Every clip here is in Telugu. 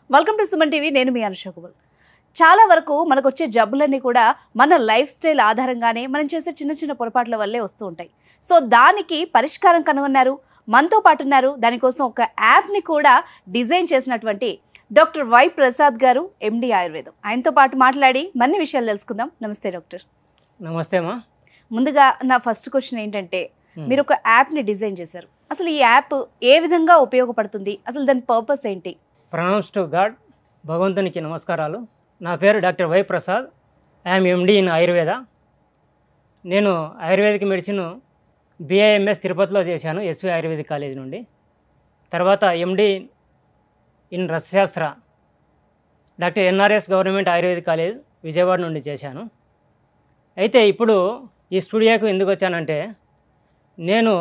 వెల్కమ్ టు సుమన్ టీవీ నేను మీ అనుష కుబల్ చాలా వరకు మనకు వచ్చే జబ్బులన్నీ కూడా మన లైఫ్ స్టైల్ ఆధారంగానే మనం చేసే చిన్న చిన్న పొరపాట్ల వల్లే వస్తూ ఉంటాయి సో దానికి పరిష్కారం కనుగొన్నారు మనతో పాటు ఉన్నారు దానికోసం ఒక యాప్ని కూడా డిజైన్ చేసినటువంటి డాక్టర్ వై ప్రసాద్ గారు ఎండి ఆయుర్వేదం ఆయనతో పాటు మాట్లాడి మరిన్ని విషయాలు తెలుసుకుందాం నమస్తే డాక్టర్ నమస్తే అమ్మా ముందుగా నా ఫస్ట్ క్వశ్చన్ ఏంటంటే Hmm. మీరు ఒక యాప్ని డిజైన్ చేశారు అసలు ఈ యాప్ ఏ విధంగా ఉపయోగపడుతుంది అసలు దాని పర్పస్ ఏంటి ప్రొనౌన్స్ టు గాడ్ భగవంతునికి నమస్కారాలు నా పేరు doctor Y Prasad I am MD in Ayurveda నేను ఆయుర్వేదిక్ మెడిసిన్ బిఐఎంఎస్ తిరుపతిలో చేశాను ఎస్వి ఆయుర్వేదిక్ కాలేజ్ నుండి తర్వాత MD in Rasashastra doctor NRS government Ayurvedic college Vijayawada నుండి చేశాను అయితే ఇప్పుడు ఈ స్టూడియోకు ఎందుకు వచ్చానంటే నేను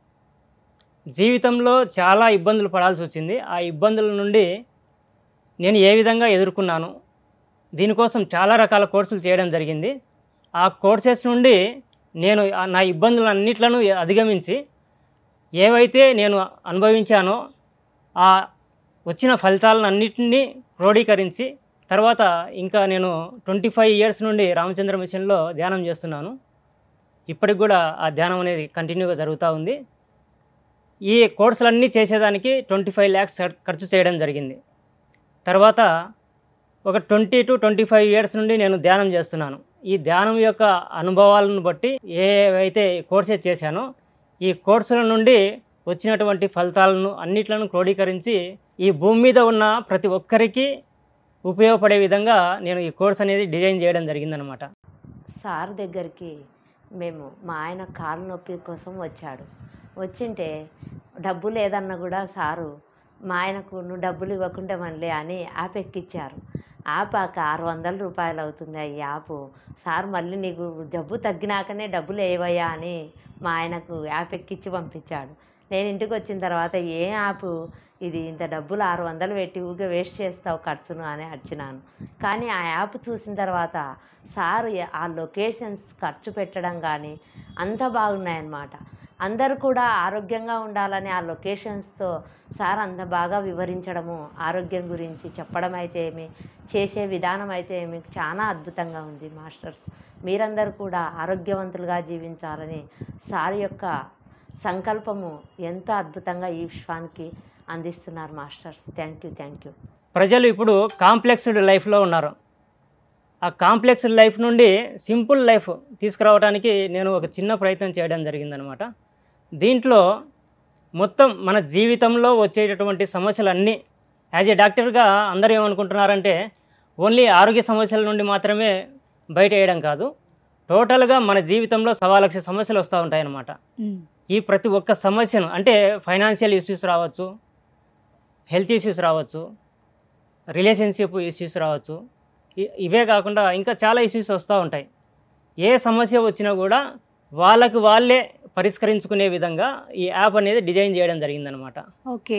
జీవితంలో చాలా ఇబ్బందులు పడాల్సి వచ్చింది ఆ ఇబ్బందుల నుండి నేను ఏ విధంగా ఎదుర్కొన్నాను దీనికోసం చాలా రకాల కోర్సులు చేయడం జరిగింది ఆ కోర్సెస్ నుండి నేను ఆ నా ఇబ్బందులన్నిట్లను అధిగమించి ఏవైతే నేను అనుభవించానో ఆ వచ్చిన ఫలితాలను అన్నింటినీ క్రోడీకరించి తర్వాత ఇంకా నేను ట్వంటీ ఫైవ్ ఇయర్స్ నుండి రామచంద్ర మిషన్లో ధ్యానం చేస్తున్నాను ఇప్పటికి కూడా ఆ ధ్యానం అనేది కంటిన్యూగా జరుగుతూ ఉంది ఈ కోర్సులన్నీ చేసేదానికి ట్వంటీ ఫైవ్ ల్యాక్స్ ఖర్చు చేయడం జరిగింది తర్వాత ఒక twenty to twenty five years నుండి నేను ధ్యానం చేస్తున్నాను ఈ ధ్యానం యొక్క అనుభవాలను బట్టి ఏవైతే కోర్సెస్ చేశానో ఈ కోర్సుల నుండి వచ్చినటువంటి ఫలితాలను అన్నిట్లను క్రోడీకరించి ఈ భూమి మీద ఉన్న ప్రతి ఒక్కరికి ఉపయోగపడే విధంగా నేను ఈ కోర్స్ అనేది డిజైన్ చేయడం జరిగిందనమాట సార్ దగ్గరికి మేము మా ఆయన కాలు నొప్పి కోసం వచ్చాడు వచ్చింటే డబ్బు లేదన్నా కూడా సారు మా ఆయనకు నువ్వు డబ్బులు ఇవ్వకుంటే మనలే అని యాప్ ఎక్కిచ్చారు యాప్ ఆక ఆరు వందల రూపాయలు అవుతుంది ఈ యాప్ సార్ మళ్ళీ నీకు జబ్బు తగ్గినాకనే డబ్బులు వేయవయ్యా అని మా ఆయనకు యాప్ ఎక్కిచ్చి పంపించాడు నేను ఇంటికి వచ్చిన తర్వాత ఏ యాప్ ఇది ఇంత డబ్బులు ఆరు వందలు పెట్టి ఊగే వేస్ట్ చేస్తావు ఖర్చును అని అడిచినాను కానీ ఆ యాప్ చూసిన తర్వాత సార్ ఆ లొకేషన్స్ ఖర్చు పెట్టడం కానీ అంత బాగున్నాయన్నమాట అందరూ కూడా ఆరోగ్యంగా ఉండాలని ఆ లొకేషన్స్తో సార్ అంత బాగా వివరించడము ఆరోగ్యం గురించి చెప్పడం అయితే ఏమి చేసే విధానం అయితే ఏమి చాలా అద్భుతంగా ఉంది మాస్టర్స్ మీరందరూ కూడా ఆరోగ్యవంతులుగా జీవించాలని సార్ యొక్క సంకల్పము ఎంతో అద్భుతంగా ఈ విశ్వానికి అందిస్తున్నారు masters thank you thank you ప్రజలు ఇప్పుడు కాంప్లెక్స్డ్ లైఫ్లో ఉన్నారు ఆ కాంప్లెక్స్డ్ లైఫ్ నుండి సింపుల్ లైఫ్ తీసుకురావడానికి నేను ఒక చిన్న ప్రయత్నం చేయడం జరిగిందనమాట దీంట్లో మొత్తం మన జీవితంలో వచ్చేటటువంటి సమస్యలన్నీ యాజ్ ఏ డాక్టర్గా అందరూ ఏమనుకుంటున్నారంటే ఓన్లీ ఆరోగ్య సమస్యల నుండి మాత్రమే బయట వేయడం కాదు టోటల్గా మన జీవితంలో సవా లక్ష సమస్యలు వస్తూ ఉంటాయన్నమాట ఈ ప్రతి ఒక్క సమస్యను అంటే ఫైనాన్షియల్ ఇష్యూస్ రావచ్చు హెల్త్ ఇష్యూస్ రావచ్చు రిలేషన్షిప్ ఇష్యూస్ రావచ్చు ఇ- ఇవే కాకుండా ఇంకా చాలా ఇష్యూస్ వస్తూ ఉంటాయి ఏ సమస్య వచ్చినా కూడా వాళ్ళకు వాళ్ళే పరిష్కరించుకునే విధంగా ఈ యాప్ అనేది డిజైన్ చేయడం జరిగిందనమాట ఓకే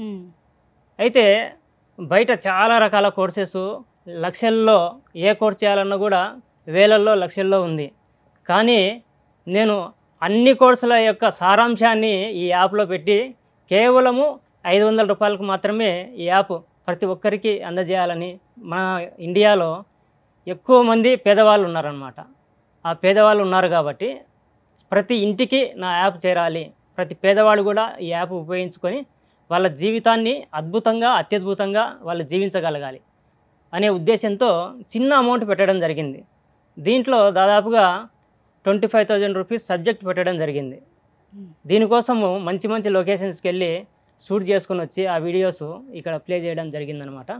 అయితే బయట చాలా రకాల కోర్సెస్ లక్షల్లో ఏ కోర్స్ చేయాలన్నా కూడా వేలల్లో లక్షల్లో ఉంది కానీ నేను అన్ని కోర్సుల యొక్క సారాంశాన్ని ఈ యాప్లో పెట్టి కేవలము ఐదు వందల రూపాయలకు మాత్రమే ఈ యాప్ ప్రతి ఒక్కరికి అందజేయాలని మన ఇండియాలో ఎక్కువ మంది పేదవాళ్ళు ఉన్నారనమాట ఆ పేదవాళ్ళు ఉన్నారు కాబట్టి ప్రతి ఇంటికి నా యాప్ చేరాలి ప్రతి పేదవాడు కూడా ఈ యాప్ ఉపయోగించుకొని వాళ్ళ జీవితాన్ని అద్భుతంగా అత్యద్భుతంగా వాళ్ళు జీవించగలగాలి అనే ఉద్దేశంతో చిన్న అమౌంట్ పెట్టడం జరిగింది దీంట్లో దాదాపుగా twenty five thousand rupees subject పెట్టడం జరిగింది దీనికోసము మంచి మంచి లొకేషన్స్కి వెళ్ళి షూట్ చేసుకొని వచ్చి ఆ వీడియోస్ ఇక్కడ ప్లే చేయడం జరిగిందనమాట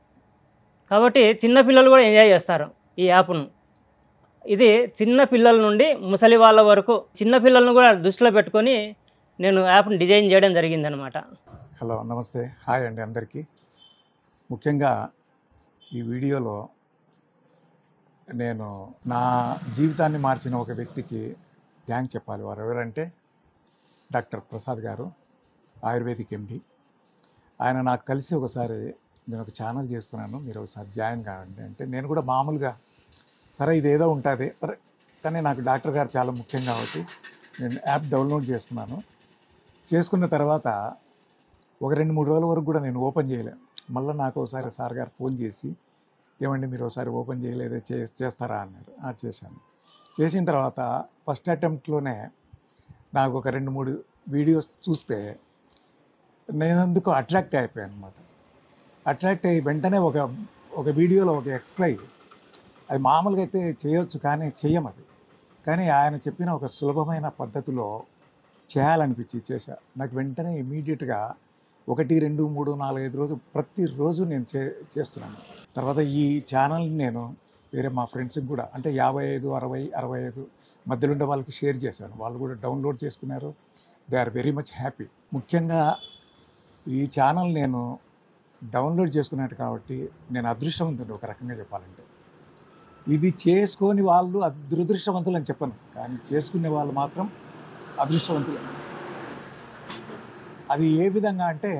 కాబట్టి చిన్న పిల్లలు కూడా ఎంజాయ్ చేస్తారు ఈ యాప్ను ఇది చిన్న పిల్లల నుండి ముసలి వాళ్ళ వరకు చిన్న పిల్లలను కూడా దృష్టిలో పెట్టుకొని నేను యాప్ని డిజైన్ చేయడం జరిగిందనమాట హలో నమస్తే హాయ్ అండి అందరికీ ముఖ్యంగా ఈ వీడియోలో నేను నా జీవితాన్ని మార్చిన ఒక వ్యక్తికి థ్యాంక్ చెప్పాలి వారు ఎవరంటే డాక్టర్ ప్రసాద్ గారు ఆయుర్వేదిక్ ఎండి ఆయన నాకు కలిసి ఒకసారి నేను ఒక ఛానల్ చేస్తున్నాను మీరు ఒకసారి జాయిన్ కావండి అంటే నేను కూడా మామూలుగా సరే ఇదేదో ఉంటుంది సరే కానీ నాకు డాక్టర్ గారు చాలా ముఖ్యం కాబట్టి నేను యాప్ డౌన్లోడ్ చేసుకున్నాను చేసుకున్న తర్వాత ఒక రెండు మూడు రోజుల వరకు కూడా నేను ఓపెన్ చేయలేను మళ్ళీ నాకు ఒకసారి సార్ గారు ఫోన్ చేసి ఏమండి మీరు ఒకసారి ఓపెన్ చేయలేదే చే చేస్తారా అన్నారు "ఆ, చేశాను చేసిన తర్వాత ఫస్ట్ అటెంప్ట్లోనే నాకు ఒక రెండు మూడు వీడియోస్ చూస్తే నేను అందుకు అట్రాక్ట్ అయిపోయాను అనమాట అట్రాక్ట్ అయ్యి వెంటనే ఒక ఒక వీడియోలో ఒక ఎక్సర్సైజ్ అది మామూలుగా అయితే చేయొచ్చు కానీ చెయ్యం అది కానీ ఆయన చెప్పిన ఒక సులభమైన పద్ధతిలో చేయాలనిపించి చేశా నాకు వెంటనే ఇమీడియట్గా ఒకటి రెండు మూడు నాలుగు ఐదు రోజు ప్రతిరోజు నేను చే చేస్తున్నాను తర్వాత ఈ ఛానల్ని నేను వేరే మా ఫ్రెండ్స్కి కూడా అంటే యాభై ఐదు అరవై అరవై ఐదు మధ్యలో ఉండే వాళ్ళకి షేర్ చేశాను వాళ్ళు కూడా డౌన్లోడ్ చేసుకున్నారు they are very much happy ముఖ్యంగా ఈ ఛానల్ నేను డౌన్లోడ్ చేసుకున్నాను కాబట్టి నేను అదృష్టవంతుడు ఒక రకంగా చెప్పాలంటే ఇది చేసుకొని వాళ్ళు అదృష్టవంతులు అని చెప్పను కానీ చేసుకునే వాళ్ళు మాత్రం అదృష్టవంతులు అది ఏ విధంగా అంటే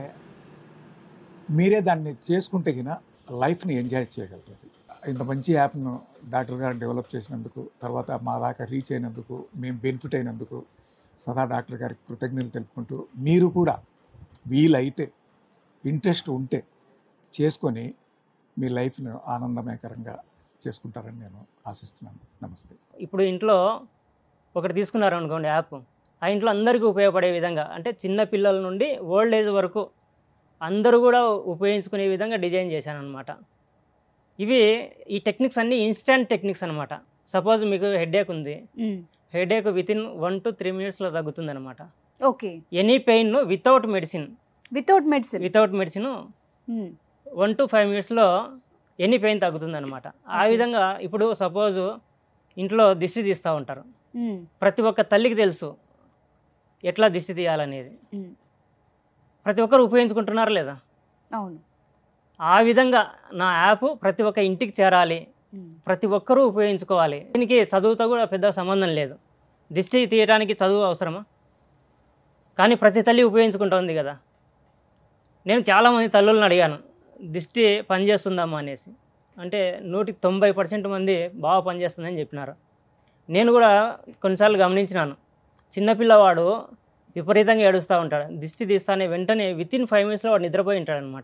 మీరే దాన్ని చేసుకుంటే గిన లైఫ్ని ఎంజాయ్ చేయగలరు అది ఇంత మంచి యాప్ను డాక్టర్ గారు డెవలప్ చేసినందుకు తర్వాత మా దాకా రీచ్ అయినందుకు మేము బెనిఫిట్ అయినందుకు సదా డాక్టర్ గారికి కృతజ్ఞతలు తెలుపుకుంటూ మీరు కూడా వీలైతే ఇంట్రెస్ట్ ఉంటే చేసుకొని మీ లైఫ్ను ఆనందమయకరంగా చేసుకుంటారని నేను ఆశిస్తున్నాను నమస్తే ఇప్పుడు ఇంట్లో ఒకటి తీసుకున్నారు అనుకోండి యాప్ ఆ ఇంట్లో అందరికీ ఉపయోగపడే విధంగా అంటే చిన్న పిల్లల నుండి ఓల్డ్ ఏజ్ వరకు అందరూ కూడా ఉపయోగించుకునే విధంగా డిజైన్ చేశాను అనమాట ఇవి ఈ టెక్నిక్స్ అన్నీ ఇన్స్టెంట్ టెక్నిక్స్ అనమాట సపోజ్ మీకు హెడేక్ ఉంది headache with in one to three మినిట్స్లో తగ్గుతుంది అనమాట okay any pain without medicine without medicine without medicine one to five మినిట్స్లో ఎనీ పెయిన్ తగ్గుతుంది అనమాట ఆ Okay. విధంగా ఇప్పుడు సపోజ్ ఇంట్లో దిష్టి తీస్తూ ఉంటారు ప్రతి ఒక్క తల్లికి తెలుసు ఎట్లా దిష్టి తీయాలనేది ప్రతి ఒక్కరు ఉపయోగించుకుంటున్నారు లేదా అవును ఆ విధంగా నా యాప్ ప్రతి ఒక్క ఇంటికి చేరాలి ప్రతి ఒక్కరూ ఉపయోగించుకోవాలి దీనికి చదువుతో కూడా పెద్ద సంబంధం లేదు దిష్టి తీయడానికి చదువు అవసరమా కానీ ప్రతి తల్లి ఉపయోగించుకుంటుంది కదా నేను చాలామంది తల్లులను అడిగాను దిష్టి పనిచేస్తుందమ్మా అనేసి అంటే నూటికి తొంభై పర్సెంట్ మంది బాగా పనిచేస్తుందని చెప్పినారు నేను కూడా కొన్నిసార్లు గమనించినాను చిన్నపిల్లవాడు విపరీతంగా ఏడుస్తూ ఉంటాడు దిష్టి తీస్తానే వెంటనే విత్ ఇన్ ఫైవ్ మినిట్స్లో వాడు నిద్రపోయి ఉంటాడు అనమాట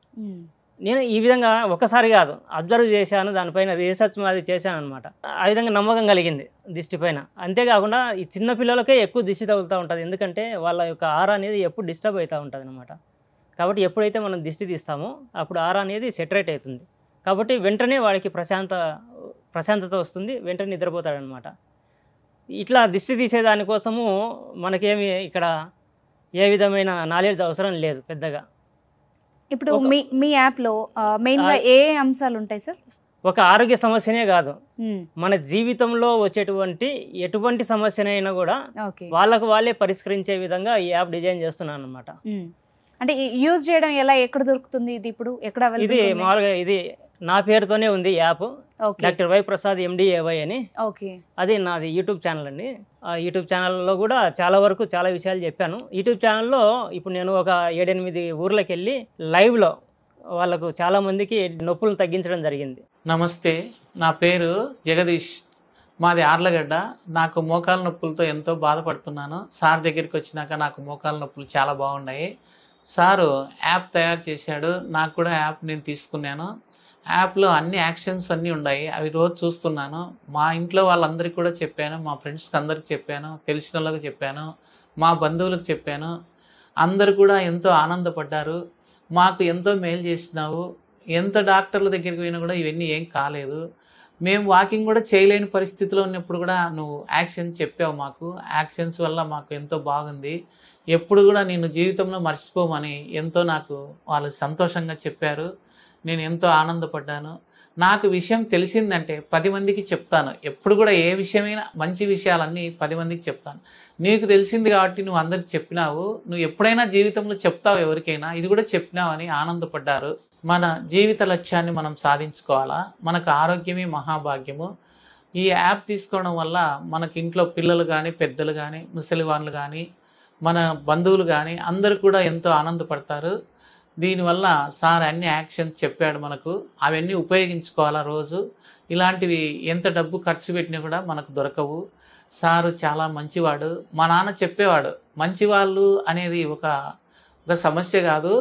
నేను ఈ విధంగా ఒకసారి కాదు అబ్జర్వ్ చేశాను దానిపైన రీసెర్చ్ మాది చేశాను అనమాట ఆ విధంగా నమ్మకం కలిగింది దిష్టి పైన అంతేకాకుండా ఈ చిన్న పిల్లలకే ఎక్కువ దిష్టి తగులుతూ ఉంటుంది ఎందుకంటే వాళ్ళ యొక్క ఆర అనేది ఎప్పుడు డిస్టర్బ్ అవుతూ ఉంటుంది అనమాట కాబట్టి ఎప్పుడైతే మనం దిష్టి తీస్తామో అప్పుడు ఆర అనేది సెటరేట్ అవుతుంది కాబట్టి వెంటనే వాడికి ప్రశాంత ప్రశాంతత వస్తుంది వెంటనే నిద్రపోతాడనమాట ఇట్లా దిష్టి తీసే దానికోసము మనకేమి ఇక్కడ ఏ విధమైన నాలెడ్జ్ అవసరం లేదు పెద్దగా ఇప్పుడు ఒక- మీ మీ యాప్లో మెయిన్ గా ఆ- ఏ ఏ అంశాలు ఉంటాయి సార్ ఒక ఆరోగ్య సమస్యనే కాదు మన జీవితంలో వచ్చేటువంటి ఎటువంటి సమస్యనైనా కూడా ఓకే వాళ్ళకు వాళ్ళే పరిష్కరించే విధంగా ఈ యాప్ డిజైన్ చేస్తున్నాను అనమాట అంటే యూజ్ చేయడం ఎలా ఎక్కడ దొరుకుతుంది ఇది ఇప్పుడు ఎక్కడ ఇది available ఉంది? మామూలుగా ఇది నా పేరుతోనే ఉంది app okay doctor Y Prasad MDAY అని ఓకే అది నాది యూట్యూబ్ ఛానల్ అండి ఆ యూట్యూబ్ ఛానల్లో కూడా చాలా వరకు చాలా విషయాలు చెప్పాను యూట్యూబ్ ఛానల్లో ఇప్పుడు నేను ఒక ఏడెనిమిది ఊర్లకు వెళ్ళి లైవ్లో వాళ్ళకు చాలా మందికి నొప్పులను తగ్గించడం జరిగింది నమస్తే నా పేరు జగదీష్ మాది ఆర్లగడ్డ నాకు మోకాల నొప్పులతో ఎంతో బాధపడుతున్నాను సార్ దగ్గరికి వచ్చినాక నాకు మోకాల నొప్పులు చాలా బాగున్నాయి సారు యాప్ తయారు చేశాడు నాకు కూడా యాప్ నేను తీసుకున్నాను యాప్లో అన్ని యాక్షన్స్ అన్నీ ఉన్నాయి అవి రోజు చూస్తున్నాను మా ఇంట్లో వాళ్ళందరికీ కూడా చెప్పాను మా ఫ్రెండ్స్కి అందరికి చెప్పాను తెలిసిన వాళ్ళకి చెప్పాను మా బంధువులకు చెప్పాను అందరు కూడా ఎంతో ఆనందపడ్డారు మాకు ఎంతో మేలు చేసినావు ఎంత డాక్టర్ల దగ్గరికి పోయినా కూడా ఇవన్నీ ఏం కాలేదు మేము వాకింగ్ కూడా చేయలేని పరిస్థితిలో ఉన్నప్పుడు కూడా నువ్వు యాక్షన్ చెప్పావు మాకు యాక్షన్స్ వల్ల మాకు ఎంతో బాగుంది ఎప్పుడు కూడా నేను జీవితంలో మర్చిపోమని ఎంతో నాకు వాళ్ళు సంతోషంగా చెప్పారు నేను ఎంతో ఆనందపడ్డాను నాకు విషయం తెలిసిందంటే పది మందికి చెప్తాను ఎప్పుడు కూడా ఏ విషయమైనా మంచి విషయాలన్నీ పది మందికి చెప్తాను నీకు తెలిసింది కాబట్టి నువ్వు అందరికి చెప్పినావు నువ్వు ఎప్పుడైనా జీవితంలో చెప్తావు ఎవరికైనా ఇది కూడా చెప్పినావు అని ఆనందపడ్డారు మన జీవిత లక్ష్యాన్ని మనం సాధించుకోవాలా మనకు ఆరోగ్యమే మహాభాగ్యము ఈ యాప్ తీసుకోవడం వల్ల మనకి ఇంట్లో పిల్లలు కానీ పెద్దలు కానీ ముసలి వాళ్ళు కానీ మన బంధువులు కానీ అందరూ కూడా ఎంతో ఆనందపడతారు దీనివల్ల సార్ అన్ని యాక్షన్స్ చెప్పాడు మనకు అవన్నీ ఉపయోగించుకోవాలా రోజు ఇలాంటివి ఎంత డబ్బు ఖర్చు పెట్టినా కూడా మనకు దొరకవు సారు చాలా మంచివాడు మా నాన్న చెప్పేవాడు మంచివాళ్ళు అనేది ఒక ఒక సమస్య కాదు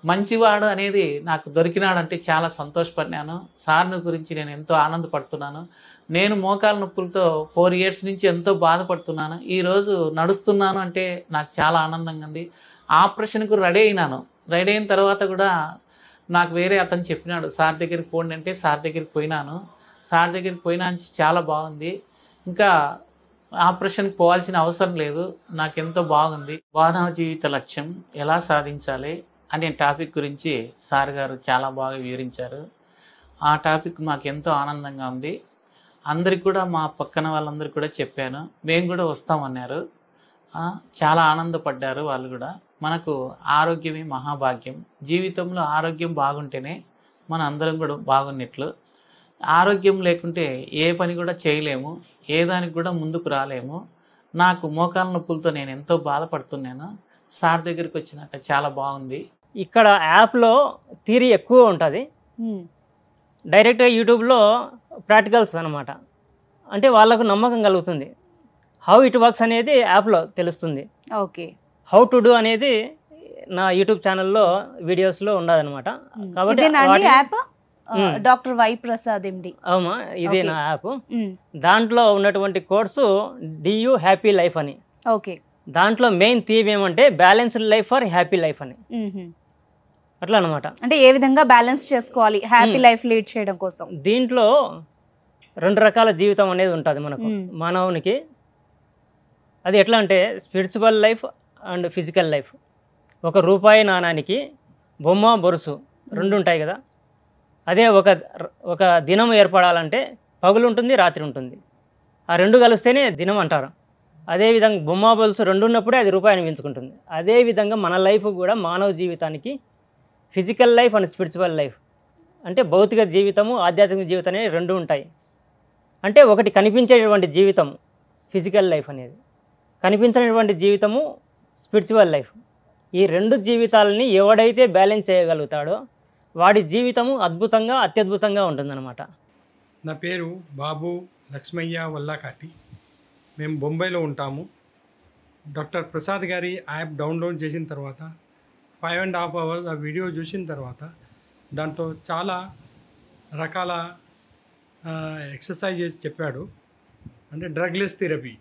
మంచివాడు అనేది నాకు దొరికినాడంటే చాలా సంతోషపడినాను సార్ని గురించి నేను ఎంతో ఆనందపడుతున్నాను నేను మోకాల నొప్పులతో ఫోర్ ఇయర్స్ నుంచి ఎంతో బాధపడుతున్నాను ఈరోజు నడుస్తున్నాను అంటే నాకు చాలా ఆనందంగా ఉంది ఆపరేషన్కు రెడీ అయినాను రెడీ అయిన తర్వాత కూడా నాకు వేరే అతను చెప్పినాడు సార్ దగ్గరికి పోండి అంటే సార్ దగ్గరికి పోయినాను సార్ దగ్గరికి పోయినా చాలా బాగుంది ఇంకా ఆపరేషన్కి పోవాల్సిన అవసరం లేదు నాకు ఎంతో బాగుంది మానవ జీవిత లక్ష్యం ఎలా సాధించాలి అనే టాపిక్ గురించి సార్ గారు చాలా బాగా వివరించారు ఆ టాపిక్ మాకు ఎంతో ఆనందంగా ఉంది అందరికి కూడా మా పక్కన వాళ్ళందరికీ కూడా చెప్పాను మేము కూడా వస్తామన్నారు ఆ, చాలా ఆనందపడ్డారు వాళ్ళు కూడా మనకు ఆరోగ్యమే మహాభాగ్యం జీవితంలో ఆరోగ్యం బాగుంటేనే మన అందరం కూడా బాగున్నట్లు ఆరోగ్యం లేకుంటే ఏ పని కూడా చేయలేము ఏ దానికి కూడా ముందుకు రాలేము నాకు మోకాల నొప్పులతో నేను ఎంతో బాధపడుతున్నాను సార్ దగ్గరికి వచ్చినాక చాలా బాగుంది ఇక్కడ యాప్లో థియరీ ఎక్కువ ఉంటుంది ఉమ్, డైరెక్ట్గా యూట్యూబ్లో ప్రాక్టికల్స్ అనమాట అంటే వాళ్ళకు నమ్మకం కలుగుతుంది హౌ ఇట్ వర్క్స్ అనేది యాప్లో తెలుస్తుంది ఓకే హౌ టు డూ అనేది నా యూట్యూబ్ ఛానల్లో వీడియోస్లో ఉండదన్నమాట ఉమ్. కాబట్టి ఇదేనా అండి వాటి- app um. Doctor Y Prasad MD అవుమా ఇది Okay. నా యాప్ ఉమ్, దాంట్లో ఉన్నటువంటి కోర్సు డియు హ్యాపీ లైఫ్ అని ఓకే దాంట్లో మెయిన్ థీమ్ ఏమంటే balanced life for happy life అని ఉమ్హు. అట్లా అనమాట అంటే ఏ విధంగా బ్యాలెన్స్ చేసుకోవాలి హ్యాపీ ఉమ్. లైఫ్ లీడ్ చేయడం కోసం దీంట్లో రెండు రకాల జీవితం అనేది ఉంటుంది మనకు మ్మ్. మానవునికి అది ఎట్లా అంటే spiritual life and physical life ఒక రూపాయి నాణానికి బొమ్మ బొరుసు రెండు ఉంటాయి కదా అదే ఒక ఒక దినం ఏర్పడాలంటే పగులు ఉంటుంది రాత్రి ఉంటుంది ఆ రెండు కలిస్తేనే దినం అంటారు అదేవిధంగా బొమ్మ బొలుసు రెండు ఉన్నప్పుడే అది రూపాయి అనిపించుకుంటుంది అదేవిధంగా మన లైఫ్ కూడా మానవ జీవితానికి physical life and spiritual life అంటే భౌతిక జీవితము ఆధ్యాత్మిక జీవితం అనేవి రెండు ఉంటాయి అంటే ఒకటి కనిపించేటువంటి జీవితం ఫిజికల్ లైఫ్ అనేది కనిపించినటువంటి జీవితము స్పిరిచువల్ లైఫ్ ఈ రెండు జీవితాలని ఎవడైతే బ్యాలెన్స్ చేయగలుగుతాడో వాడి జీవితము అద్భుతంగా అత్యద్భుతంగా ఉంటుందన్నమాట నా పేరు బాబు లక్ష్మయ్య వల్లాకాటి మేము బొంబాయిలో ఉంటాము డాక్టర్ ప్రసాద్ గారి యాప్ డౌన్లోడ్ చేసిన తర్వాత ఫైవ్ అండ్ హాఫ్ అవర్స్ ఆ వీడియో చూసిన తర్వాత దాంట్లో చాలా రకాల ఎక్సర్సైజెస్ చెప్పాడు అంటే డ్రగ్లెస్ థెరపీ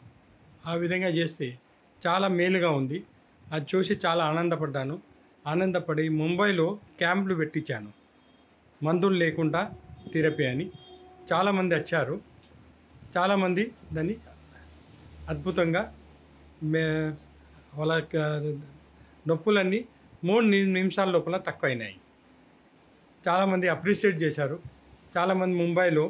ఆ విధంగా చేస్తే చాలా మేలుగా ఉంది అది చూసి చాలా ఆనందపడ్డాను ఆనందపడి ముంబైలో క్యాంపులు పెట్టించాను మందులు లేకుండా థెరపీ అని చాలామంది వచ్చారు చాలామంది దాన్ని అద్భుతంగా మే వాళ్ళ క- నొప్పులన్నీ మూడు ని- నిమిషాల లోపల తక్కువైనాయి చాలామంది అప్రిషియేట్ చేశారు చాలామంది ముంబైలో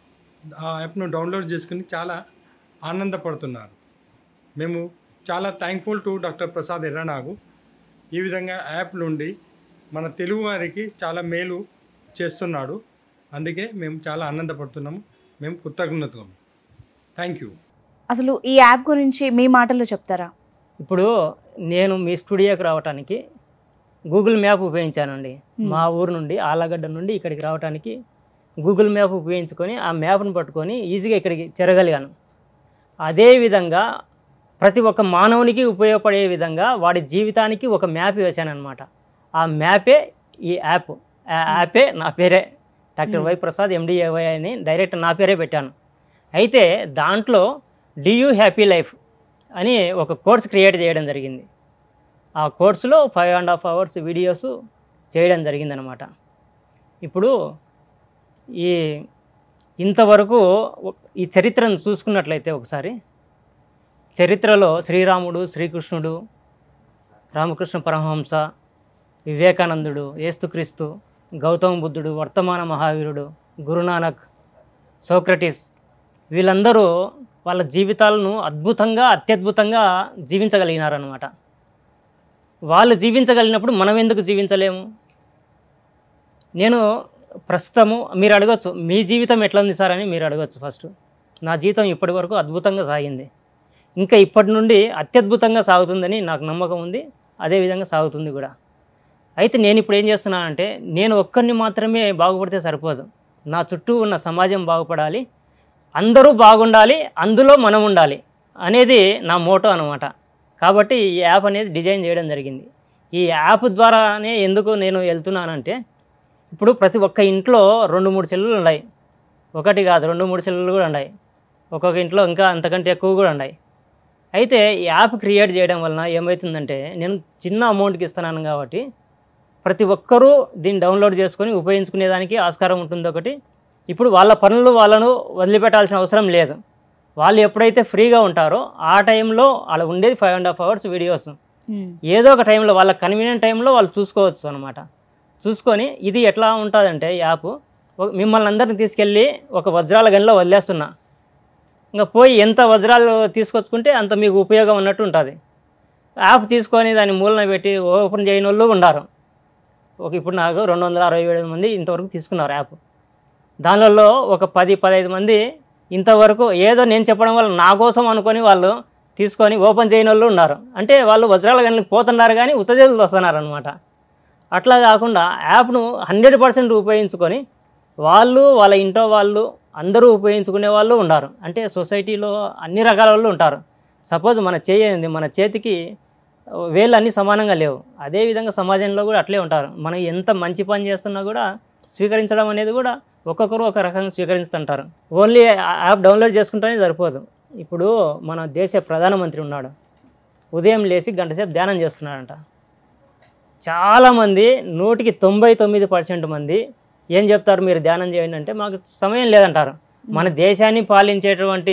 ఆ యాప్ను డౌన్లోడ్ చేసుకుని చాలా ఆనందపడుతున్నారు మేము చాలా thankful to doctor Prasad Erranagu ఈ విధంగా యాప్ నుండి మన తెలుగు వారికి చాలా మేలు చేస్తున్నాడు అందుకే మేము చాలా ఆనందపడుతున్నాము మేము కృతజ్ఞతలు థ్యాంక్ యూ అసలు ఈ యాప్ గురించి మీ మాటల్లో చెప్తారా ఇప్పుడు నేను మీ స్టూడియోకి రావడానికి గూగుల్ మ్యాప్ ఉపయోగించానండి Hmm. మా ఊరు నుండి ఆలగడ్డ నుండి ఇక్కడికి రావడానికి గూగుల్ మ్యాప్ ఉపయోగించుకొని ఆ మ్యాప్ను పట్టుకొని ఈజీగా ఇక్కడికి చేరగలిగాను అదేవిధంగా ప్రతి ఒక్క మానవునికి ఉపయోగపడే విధంగా వాడి జీవితానికి ఒక మ్యాప్ వేశానమాట ఆ మ్యాపే ఈ యాప్ ఆ యాపే నా పేరే doctor Hmm. Y Prasad MDAY అని డైరెక్ట్ నా పేరే పెట్టాను అయితే దాంట్లో డియూ హ్యాపీ లైఫ్ అని ఒక కోర్స్ క్రియేట్ చేయడం జరిగింది ఆ కోర్సులో five and half hours videos చేయడం జరిగిందనమాట ఇప్పుడు ఈ ఇంతవరకు ఒ- ఈ చరిత్రను చూసుకున్నట్లయితే ఒకసారి చరిత్రలో శ్రీరాముడు శ్రీకృష్ణుడు రామకృష్ణ పరమహంస వివేకానందుడు ఏస్తుక్రీస్తు గౌతమ బుద్ధుడు వర్తమాన మహావీరుడు గురునానక్ సోక్రటిస్ వీళ్ళందరూ వాళ్ళ జీవితాలను అద్భుతంగా అత్యద్భుతంగా జీవించగలిగినారనమాట వాళ్ళు జీవించగలిగినప్పుడు మనం ఎందుకు జీవించలేము నేను ప్రస్తుతము మీరు అడగచ్చు మీ జీవితం ఎట్లా ఉంది సార్ అని మీరు అడగచ్చు ఫస్ట్ నా జీవితం ఇప్పటి వరకు అద్భుతంగా సాగింది ఇంకా ఇప్పటి నుండి అత్యద్భుతంగా సాగుతుందని నాకు నమ్మకం ఉంది అదేవిధంగా సాగుతుంది కూడా అయితే నేను ఇప్పుడు ఏం చేస్తున్నానంటే నేను ఒక్కరిని మాత్రమే బాగుపడితే సరిపోదు నా చుట్టూ ఉన్న సమాజం బాగుపడాలి అందరూ బాగుండాలి అందులో మనం ఉండాలి అనేది నా మోటో అనమాట కాబట్టి ఈ యాప్ అనేది డిజైన్ చేయడం జరిగింది ఈ యాప్ ద్వారానే ఎందుకు నేను వెళ్తున్నానంటే ఇప్పుడు ప్రతి ఒక్క ఇంట్లో రెండు మూడు సెల్లులు ఉన్నాయి ఒకటి కాదు రెండు మూడు సెల్లులు కూడా ఉన్నాయి ఒక్కొక్క ఇంట్లో ఇంకా అంతకంటే ఎక్కువ కూడా ఉన్నాయి అయితే ఈ యాప్ క్రియేట్ చేయడం వలన ఏమవుతుందంటే నేను చిన్న అమౌంట్కి ఇస్తున్నాను కాబట్టి ప్రతి ఒక్కరూ దీన్ని డౌన్లోడ్ చేసుకొని ఉపయోగించుకునేదానికి ఆస్కారం ఉంటుంది ఒకటి ఇప్పుడు వాళ్ళ పనులు వాళ్ళను వదిలిపెట్టాల్సిన అవసరం లేదు వాళ్ళు ఎప్పుడైతే ఫ్రీగా ఉంటారో ఆ టైంలో అలా ఉండేది five and half hours videos um, ఏదో ఒక టైంలో వాళ్ళ కన్వీనియంట్ టైంలో వాళ్ళు చూసుకోవచ్చు అనమాట చూసుకొని ఇది ఎట్లా ఉంటుందంటే యాప్ ఒక- మిమ్మల్ని అందరిని తీసుకెళ్ళి ఒక వజ్రాల గనిలో వదిలేస్తున్నా ఇంకా పోయి ఎంత వజ్రాలు తీసుకొచ్చుకుంటే అంత మీకు ఉపయోగం ఉన్నట్టు ఉంటుంది యాప్ తీసుకొని దాన్ని మూలన పెట్టి ఓపెన్ చేయని వాళ్ళు ఉన్నారు ఒక ఇప్పుడు నాకు రెండు వందల అరవై ఏడు మంది ఇంతవరకు తీసుకున్నారు యాప్ దానిలో ఒక పది పదహైదు మంది ఇంతవరకు ఏదో నేను చెప్పడం వల్ల నా కోసం అనుకొని వాళ్ళు తీసుకొని ఓపెన్ చేయని వాళ్ళు ఉన్నారు అంటే వాళ్ళు వజ్రాల గనులకు పోతున్నారు కానీ ఉత్తజేతులు వస్తున్నారు అనమాట అట్లా కాకుండా యాప్ను హండ్రెడ్ పర్సెంట్ ఉపయోగించుకొని వాళ్ళు వాళ్ళ ఇంట్లో వాళ్ళు అందరూ ఉపయోగించుకునే వాళ్ళు ఉన్నారు అంటే సొసైటీలో అన్ని రకాల వాళ్ళు ఉంటారు సపోజ్ మన చేయండి మన చేతికి వేళ్ళు అన్నీ సమానంగా లేవు అదేవిధంగా సమాజంలో కూడా అట్లే ఉంటారు మనం ఎంత మంచి పని చేస్తున్నా కూడా స్వీకరించడం అనేది కూడా ఒక్కొక్కరు ఒక రకంగా స్వీకరిస్తుంటారు ఓన్లీ యాప్ డౌన్లోడ్ చేసుకుంటేనే సరిపోదు ఇప్పుడు మన దేశ ప్రధానమంత్రి ఉన్నాడు ఉదయం లేచి గంట సేపు ధ్యానం చేస్తున్నాడంట చాలామంది నూటికి తొంభై తొమ్మిది పర్సెంట్ మంది ఏం చెప్తారు మీరు ధ్యానం చేయండి అంటే మాకు సమయం లేదంటారు మన దేశాన్ని పాలించేటువంటి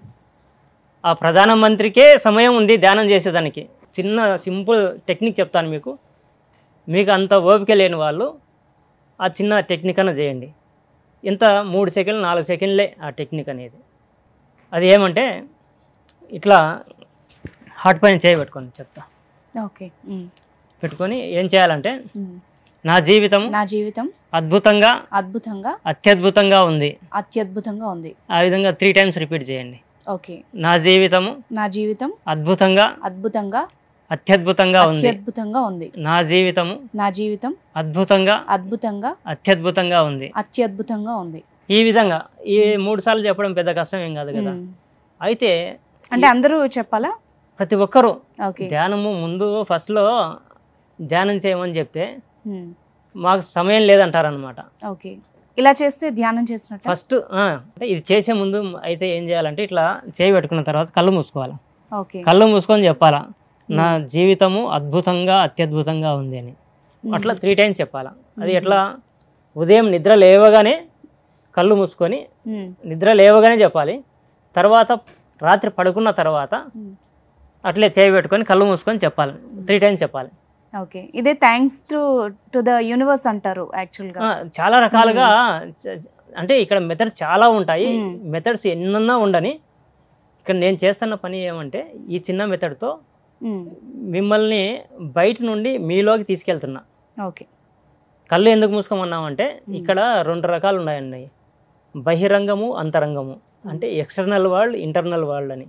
ఆ ప్రధానమంత్రికే సమయం ఉంది ధ్యానం చేసేదానికి చిన్న సింపుల్ టెక్నిక్ చెప్తాను మీకు మీకు అంత ఓపిక లేని వాళ్ళు ఆ చిన్న టెక్నిక్ అన్న చేయండి ఇంత మూడు సెకండ్లు నాలుగు సెకండ్లే ఆ టెక్నిక్ అనేది అది ఏమంటే ఇట్లా హార్ట్ పైన చేయబెట్టుకోండి చెప్తా ఓకే ఉమ్, పెట్టుకొని ఏం చేయాలంటే ఉమ్. నా జీవితం నా జీవితం అద్భుతంగా అద్భుతంగా అత్యద్భుతంగా ఉంది అత్యద్భుతంగా ఉంది ఆ విధంగా త్రీ టైమ్స్ రిపీట్ చేయండి ఓకే నా జీవితము నా జీవితం అద్భుతంగా అద్భుతంగా అత్యద్భుతంగా ఉంది అత్యద్భుతంగా ఉంది నా జీవితము నా జీవితం అద్భుతంగా అద్భుతంగా అత్యద్భుతంగా ఉంది అత్యద్భుతంగా ఉంది ఈ విధంగా ఈ మూడు సార్లు చెప్పడం పెద్ద కష్టం ఏం కాదు కదా ఉమ్. అయితే అంటే అందరూ చెప్పాలా ప్రతి ఒక్కరూ ఓకే ధ్యానము ముందు ఫస్ట్లో ధ్యానం చేయమని చెప్తే ఉమ్, మాకు సమయం లేదంటారనమాట ఓకే ఇలా చేస్తే ధ్యానం చేసినట్టు ఫస్ట్ అంటే ఇది చేసే ముందు అయితే ఏం చేయాలంటే ఇట్లా చేయి పెట్టుకున్న తర్వాత కళ్ళు మూసుకోవాలి ఓకే కళ్ళు మూసుకొని చెప్పాలా నా జీవితము అద్భుతంగా అత్యద్భుతంగా ఉంది అని అట్లా త్రీ టైమ్స్ చెప్పాలా అది ఎట్లా ఉదయం నిద్ర లేవగానే కళ్ళు మూసుకొని ఉమ్, నిద్ర లేవగానే చెప్పాలి తర్వాత రాత్రి పడుకున్న తర్వాత ఉమ్. అట్లే చేయి పెట్టుకొని కళ్ళు మూసుకొని చెప్పాలి త్రీ టైమ్స్ చెప్పాలి ఓకే ఇదే thanks to to the universe అంటారు యాక్చువల్గా ఆ, చాలా రకాలుగా చ- అంటే ఇక్కడ మెథడ్స్ చాలా ఉంటాయి మ్మ్. మెథడ్స్ ఎన్నన్నా ఉండని ఇక్కడ నేను చేస్తున్న పని ఏమంటే ఈ చిన్న మెథడ్తో ఉమ్, మిమ్మల్ని బయట నుండి మీలోకి తీసుకెళ్తున్నా ఓకే కళ్ళు ఎందుకు మూసుకోమన్నామంటే ఇక్కడ రెండు రకాలు ఉన్నాయండి బహిరంగము అంతరంగము అంటే ఎక్స్టర్నల్ వరల్డ్ ఇంటర్నల్ వరల్డ్ అని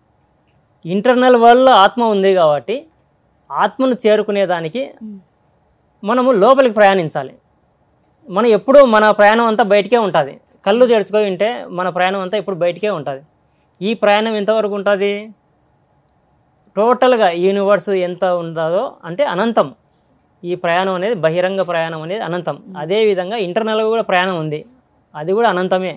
ఇంటర్నల్ వరల్డ్లో ఆత్మ ఉంది కాబట్టి ఆత్మను చేరుకునేదానికి ఉమ్, మనము లోపలికి ప్రయాణించాలి మనం ఎప్పుడూ మన ప్రయాణం అంతా బయటికే ఉంటుంది కళ్ళు తెరుచుకొని ఉంటే మన ప్రయాణం అంతా ఇప్పుడు బయటికే ఉంటుంది ఈ ప్రయాణం ఎంతవరకు ఉంటుంది టోటల్గా యూనివర్స్ ఎంత ఉంటుందో అంటే అనంతం ఈ ప్రయాణం అనేది బహిరంగ ప్రయాణం అనేది అనంతం అదేవిధంగా ఇంటర్నల్గా కూడా ప్రయాణం ఉంది అది కూడా అనంతమే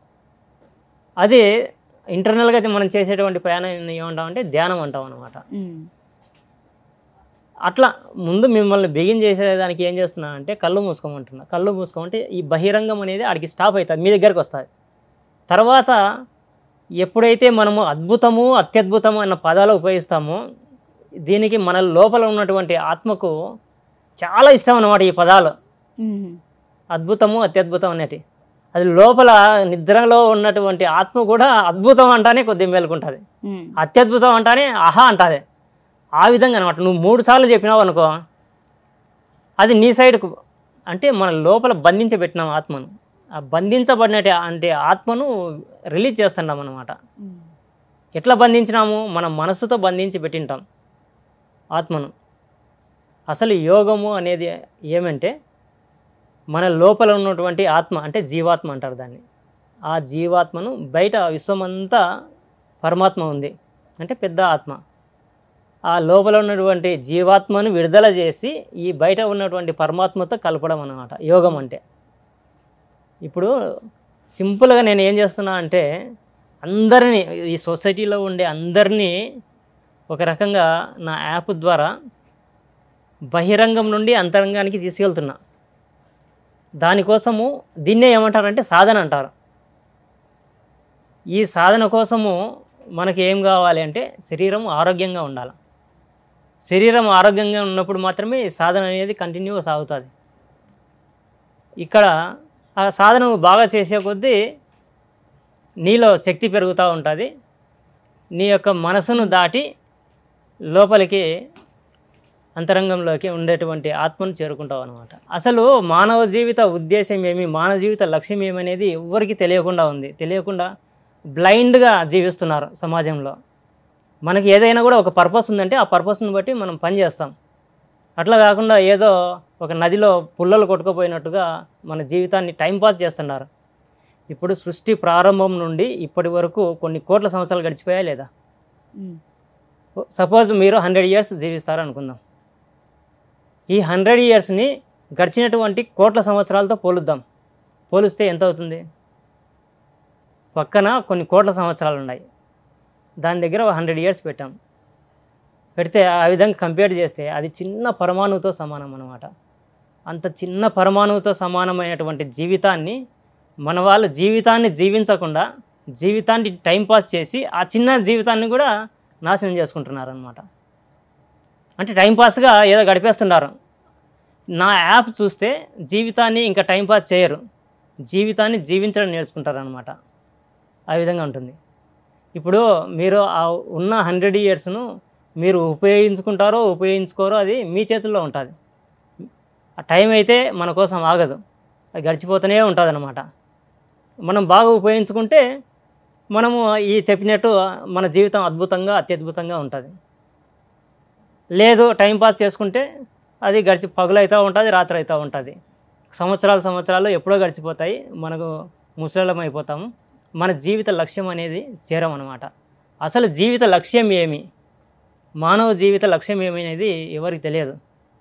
అది ఇంటర్నల్గా మనం చేసేటువంటి ప్రయాణం ఏమంటామంటే ధ్యానం అంటాం అనమాట ఉమ్, అట్లా ముందు మిమ్మల్ని బిగిన్ చేసేదానికి ఏం చేస్తున్నా అంటే కళ్ళు మూసుకోమంటున్నా కళ్ళు మూసుకోమంటే ఈ బహిరంగం అనేది ఆడికి స్టాప్ అవుతుంది మీ దగ్గరకు వస్తుంది తర్వాత ఎప్పుడైతే మనము అద్భుతము అత్యద్భుతము అన్న పదాలు ఉపయోగిస్తామో దీనికి మన లోపల ఉన్నటువంటి ఆత్మకు చాలా ఇష్టం అన్నమాట ఈ పదాలు ఉమ్, అద్భుతము అత్యద్భుతం అనేటి అది లోపల నిద్రలో ఉన్నటువంటి ఆత్మ కూడా అద్భుతం అంటానే కొద్దిగా మేలుకుంటుంది ఉమ్, అత్యద్భుతం అంటానే ఆహా అంటాది ఆ విధంగా అనమాట నువ్వు మూడు సార్లు చెప్పినావు అనుకో అది నీ సైడ్కు అంటే మన లోపల బంధించబెట్టినాం ఆత్మను ఆ బంధించబడినట్టు అంటే ఆత్మను రిలీజ్ చేస్తున్నాం అనమాట ఉమ్, ఎట్లా బంధించినాము మన మనసుతో బంధించి పెట్టింటాం ఆత్మను అసలు యోగము అనేది ఏమంటే మన లోపల ఉన్నటువంటి ఆత్మ అంటే జీవాత్మ అంటారు దాన్ని ఆ జీవాత్మను బయట విశ్వమంతా పరమాత్మ ఉంది అంటే పెద్ద ఆత్మ ఆ లోపల ఉన్నటువంటి జీవాత్మను విడుదల చేసి ఈ బయట ఉన్నటువంటి పరమాత్మతో కలపడం అన్నమాట యోగం అంటే ఇప్పుడు సింపుల్గా నేను ఏం చేస్తున్నా అంటే అందరినీ ఈ సొసైటీలో ఉండే అందరినీ ఒక రకంగా నా యాప్ ద్వారా బహిరంగం నుండి అంతరంగానికి తీసుకెళ్తున్నా దానికోసము దీన్నే ఏమంటారంటే సాధన అంటారు ఈ సాధన కోసము మనకి ఏం కావాలి అంటే శరీరం ఆరోగ్యంగా ఉండాలి శరీరం ఆరోగ్యంగా ఉన్నప్పుడు మాత్రమే ఈ సాధన అనేది కంటిన్యూగా సాగుతుంది ఇక్కడ ఆ సాధన బాగా చేసే కొద్దీ నీలో శక్తి పెరుగుతూ ఉంటుంది నీ యొక్క మనసును దాటి లోపలికి అంతరంగంలోకి ఉండేటువంటి ఆత్మను చేరుకుంటావు అనమాట అసలు మానవ జీవిత ఉద్దేశం ఏమి మానవ జీవిత లక్ష్యం ఏమనేది ఎవ్వరికి తెలియకుండా ఉంది తెలియకుండా బ్లైండ్గా జీవిస్తున్నారు సమాజంలో మనకి ఏదైనా కూడా ఒక పర్పస్ ఉందంటే ఆ పర్పస్ని బట్టి మనం పని చేస్తాం అట్లా కాకుండా ఏదో ఒక నదిలో పుల్లలు కొట్టుకుపోయినట్టుగా మన జీవితాన్ని టైంపాస్ చేస్తున్నారు ఇప్పుడు సృష్టి ప్రారంభం నుండి ఇప్పటి వరకు కొన్ని కోట్ల సంవత్సరాలు గడిచిపోయా లేదా ఉమ్, సపోజ్ మీరు హండ్రెడ్ ఇయర్స్ జీవిస్తారు అనుకుందాం ఈ హండ్రెడ్ ఇయర్స్ని గడిచినటువంటి కోట్ల సంవత్సరాలతో పోలుద్దాం పోలిస్తే ఎంత అవుతుంది పక్కన కొన్ని కోట్ల సంవత్సరాలు ఉన్నాయి దాని దగ్గర ఒక హండ్రెడ్ ఇయర్స్ పెట్టాం పెడితే ఆ విధంగా కంపేర్ చేస్తే అది చిన్న పరమాణువుతో సమానం అన్నమాట అంత చిన్న పరమాణువుతో సమానమైనటువంటి జీవితాన్ని మన వాళ్ళు జీవితాన్ని జీవించకుండా జీవితాన్ని టైంపాస్ చేసి ఆ చిన్న జీవితాన్ని కూడా నాశనం చేసుకుంటున్నారు అనమాట అంటే టైంపాస్గా ఏదో గడిపేస్తున్నారు నా యాప్ చూస్తే జీవితాన్ని ఇంకా టైంపాస్ చేయరు జీవితాన్ని జీవించడం నేర్చుకుంటారు అనమాట ఆ విధంగా ఉంటుంది ఇప్పుడు మీరు ఆ ఉన్న హండ్రెడ్ ఇయర్స్ను మీరు ఉపయోగించుకుంటారో ఉపయోగించుకోరో అది మీ చేతుల్లో ఉంటుంది ఆ టైం అయితే మన కోసం ఆగదు అది గడిచిపోతూనే ఉంటుంది అనమాట మనం బాగా ఉపయోగించుకుంటే మనము ఈ చెప్పినట్టు మన జీవితం అద్భుతంగా అత్యద్భుతంగా ఉంటుంది లేదు టైం పాస్ చేసుకుంటే అది గడిచి పగులు అవుతూ ఉంటుంది రాత్రి అవుతూ ఉంటుంది సంవత్సరాలు సంవత్సరాలు ఎప్పుడో గడిచిపోతాయి మనకు ముసలం అయిపోతాము మన జీవిత లక్ష్యం అనేది చేరమన్నమాట అసలు జీవిత లక్ష్యం ఏమి మానవ జీవిత లక్ష్యం ఏమి అనేది ఎవరికి తెలియదు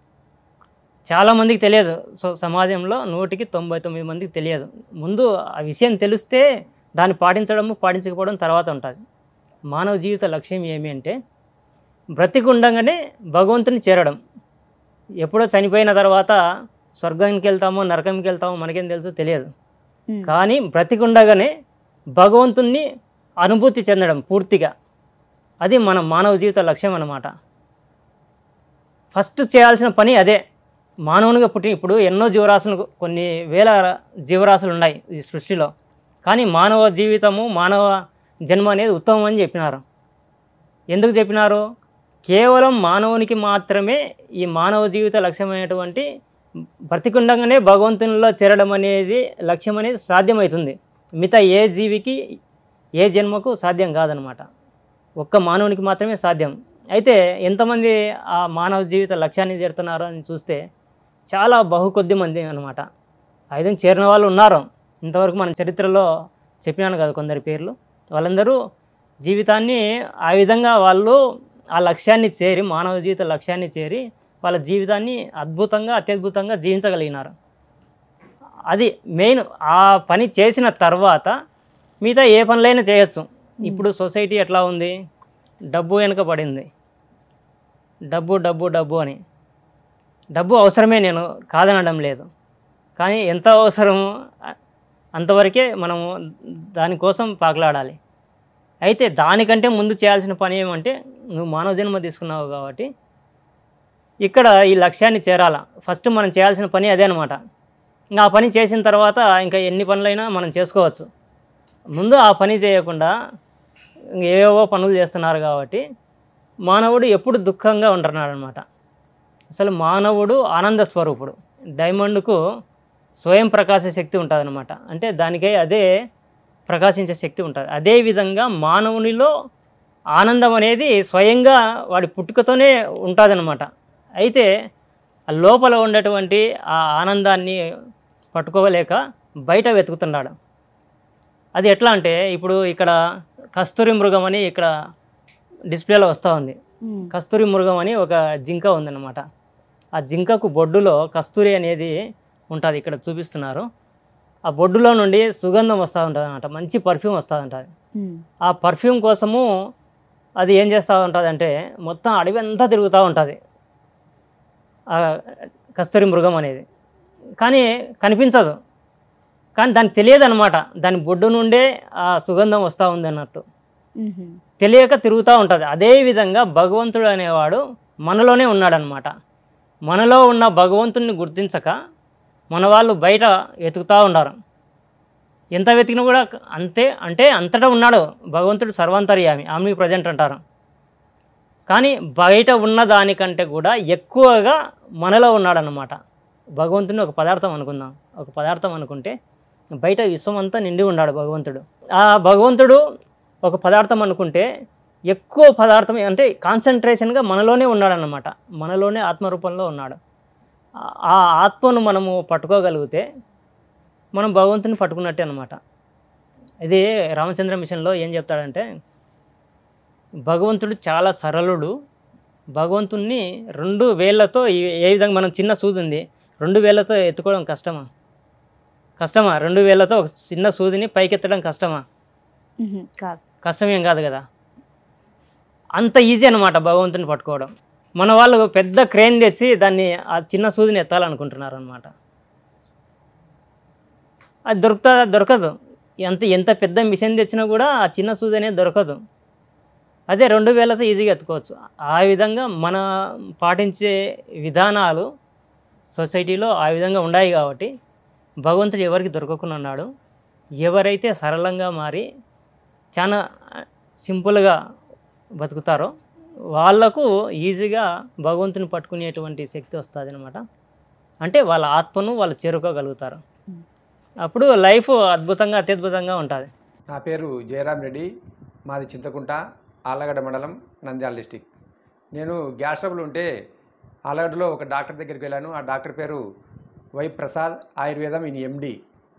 చాలామందికి తెలియదు సో సమాజంలో నూటికి తొంభై తొమ్మిది మందికి తెలియదు ముందు ఆ విషయం తెలిస్తే దాన్ని పాటించడము పాటించకపోవడం తర్వాత ఉంటుంది మానవ జీవిత లక్ష్యం ఏమి అంటే బ్రతికుండగానే భగవంతుని చేరడం ఎప్పుడో చనిపోయిన తర్వాత స్వర్గానికి వెళ్తామో నరకంకి వెళ్తామో మనకేం తెలుసు తెలియదు ఉమ్, కానీ బ్రతికుండగానే భగవంతుణ్ణి అనుభూతి చెందడం పూర్తిగా అది మన మానవ జీవిత లక్ష్యం అన్నమాట ఫస్ట్ చేయాల్సిన పని అదే మానవునిగా పుట్టి ఇప్పుడు ఎన్నో జీవరాశులు కొన్ని వేల జీవరాశులు ఉన్నాయి ఈ సృష్టిలో కానీ మానవ జీవితము మానవ జన్మ అనేది ఉత్తమం అని చెప్పినారు ఎందుకు చెప్పినారు కేవలం మానవునికి మాత్రమే ఈ మానవ జీవిత లక్ష్యమైనటువంటి బ్రతికుండగానే భగవంతునిలో చేరడం అనేది లక్ష్యం అనేది సాధ్యమవుతుంది మిగతా ఏ జీవికి ఏ జన్మకు సాధ్యం కాదనమాట ఒక్క మానవునికి మాత్రమే సాధ్యం అయితే ఎంతమంది ఆ మానవ జీవిత లక్ష్యాన్ని చేరుతున్నారు అని చూస్తే చాలా బహు కొద్ది మంది అనమాట ఆ విధంగా చేరిన వాళ్ళు ఉన్నారు ఇంతవరకు మన చరిత్రలో చెప్పినాను కదా కొందరి పేర్లు వాళ్ళందరూ జీవితాన్ని ఆ విధంగా వాళ్ళు ఆ లక్ష్యాన్ని చేరి మానవ జీవిత లక్ష్యాన్ని చేరి వాళ్ళ జీవితాన్ని అద్భుతంగా అత్యద్భుతంగా జీవించగలిగినారు అది మెయిన్ ఆ పని చేసిన తర్వాత మిగతా ఏ పనులైనా చేయొచ్చు ఇప్పుడు సొసైటీ ఎట్లా ఉంది డబ్బు వెనుక పడింది డబ్బు డబ్బు డబ్బు అని డబ్బు అవసరమే నేను కాదనడం లేదు కానీ ఎంత అవసరమో అ- అంతవరకే మనము దానికోసం పాకులాడాలి అయితే దానికంటే ముందు చేయాల్సిన పని ఏమంటే నువ్వు మానవ జన్మ తీసుకున్నావు కాబట్టి ఇక్కడ ఈ లక్ష్యాన్ని చేరాలా ఫస్ట్ మనం చేయాల్సిన పని అదే అనమాట ఇంకా ఆ పని చేసిన తర్వాత ఇంకా ఎన్ని పనులైనా మనం చేసుకోవచ్చు ముందు ఆ పని చేయకుండా ఏవేవో పనులు చేస్తున్నారు కాబట్టి మానవుడు ఎప్పుడు దుఃఖంగా ఉంటున్నాడు అనమాట అసలు మానవుడు ఆనంద స్వరూపుడు డైమండ్కు స్వయం ప్రకాశ శక్తి ఉంటుంది అనమాట అంటే దానికై అదే ప్రకాశించే శక్తి ఉంటుంది అదేవిధంగా మానవునిలో ఆనందం అనేది స్వయంగా వాడి పుట్టుకతోనే ఉంటుందన్నమాట అయితే ఆ లోపల ఉండేటువంటి ఆ ఆనందాన్ని పట్టుకోలేక బయట వెతుకుతున్నాడు అది ఎట్లా అంటే ఇప్పుడు ఇక్కడ కస్తూరి మృగం అని ఇక్కడ డిస్ప్లేలో వస్తూ ఉంది ఉమ్. కస్తూరి మృగం అని ఒక జింక ఉందన్నమాట ఆ జింకకు బొడ్డులో కస్తూరి అనేది ఉంటుంది ఇక్కడ చూపిస్తున్నారు ఆ బొడ్డులో నుండి సుగంధం వస్తూ ఉంటుంది అనమాట మంచి పర్ఫ్యూమ్ వస్తూ ఉంటుంది ఉమ్. ఆ పర్ఫ్యూమ్ కోసము అది ఏం చేస్తూ ఉంటుంది అంటే మొత్తం అడవి అంతా తిరుగుతూ ఉంటుంది ఆ కస్తూరి మృగం అనేది కానీ కనిపించదు కానీ దానికి తెలియదు అనమాట దాని బొడ్డు నుండే ఆ సుగంధం వస్తూ ఉంది అన్నట్టు ఉమ్. తెలియక తిరుగుతూ ఉంటుంది అదేవిధంగా భగవంతుడు అనేవాడు మనలోనే ఉన్నాడనమాట మనలో ఉన్న భగవంతుడిని గుర్తించక మన వాళ్ళు బయట వెతుకుతూ ఉన్నారు ఎంత వెతికినా కూడా అంతే అంటే అంతటా ఉన్నాడు భగవంతుడు సర్వాంతర్యామి ఆమ్ని ప్రజెంట్ అంటారు కానీ బయట ఉన్న దానికంటే కూడా ఎక్కువగా మనలో ఉన్నాడనమాట భగవంతుని ఒక పదార్థం అనుకుందాం ఒక పదార్థం అనుకుంటే బయట విశ్వం అంతా నిండి ఉన్నాడు భగవంతుడు ఆ భగవంతుడు ఒక పదార్థం అనుకుంటే ఎక్కువ పదార్థం అంటే కాన్సన్ట్రేషన్గా మనలోనే ఉన్నాడన్నమాట మనలోనే ఆత్మరూపంలో ఉన్నాడు ఆ- ఆ ఆత్మను మనము పట్టుకోగలిగితే మనం భగవంతుని పట్టుకున్నట్టే అనమాట ఇది రామచంద్ర మిషన్లో ఏం చెప్తాడంటే భగవంతుడు చాలా సరళుడు భగవంతుణ్ణి రెండు వేళ్ళతో ఈ- ఏ విధంగా మనం చిన్న సూది ఉంది రెండు వేళ్ళతో ఎత్తుకోవడం కష్టమా కష్టమా రెండు వేళ్ళతో ఒక చిన్న సూదిని పైకెత్తడం కష్టమా ఉమ్. కాదు కష్టమేం కాదు కదా అంత ఈజీ అనమాట భగవంతుని పట్టుకోవడం మన వాళ్ళు పెద్ద క్రేన్ తెచ్చి దాన్ని ఆ చిన్న సూదిని ఎత్తాలనుకుంటున్నారు అనమాట అది దొరుకుతుందా దొరకదు ఎంత ఎంత పెద్ద మిషన్ తెచ్చినా కూడా ఆ చిన్న సూది అనేది దొరకదు అదే రెండు వేలతో ఈజీగా ఎత్తుకోవచ్చు ఆ విధంగా మన పాటించే విధానాలు సొసైటీలో ఆ విధంగా ఉన్నాయి కాబట్టి భగవంతుడు ఎవరికి దొరకకుండా ఉన్నాడు ఎవరైతే సరళంగా మారి చాలా సింపుల్గా బతుకుతారో వాళ్ళకు ఈజీగా భగవంతుని పట్టుకునేటువంటి శక్తి వస్తుంది అనమాట అంటే వాళ్ళ ఆత్మను వాళ్ళు చేరుకోగలుగుతారు అప్పుడు లైఫ్ అద్భుతంగా అత్యద్భుతంగా ఉంటుంది నా పేరు జయరామ్ రెడ్డి మాది చింతకుంట ఆళ్ళగడ్డ మండలం నంద్యాల డిస్టిక్ నేను గ్యాస్ ట్రబుల్ ఉంటే ఆళ్ళగడ్డలో ఒక డాక్టర్ దగ్గరికి వెళ్ళాను ఆ డాక్టర్ పేరు వై ప్రసాద్ ఆయుర్వేదం ఈయన ఎండి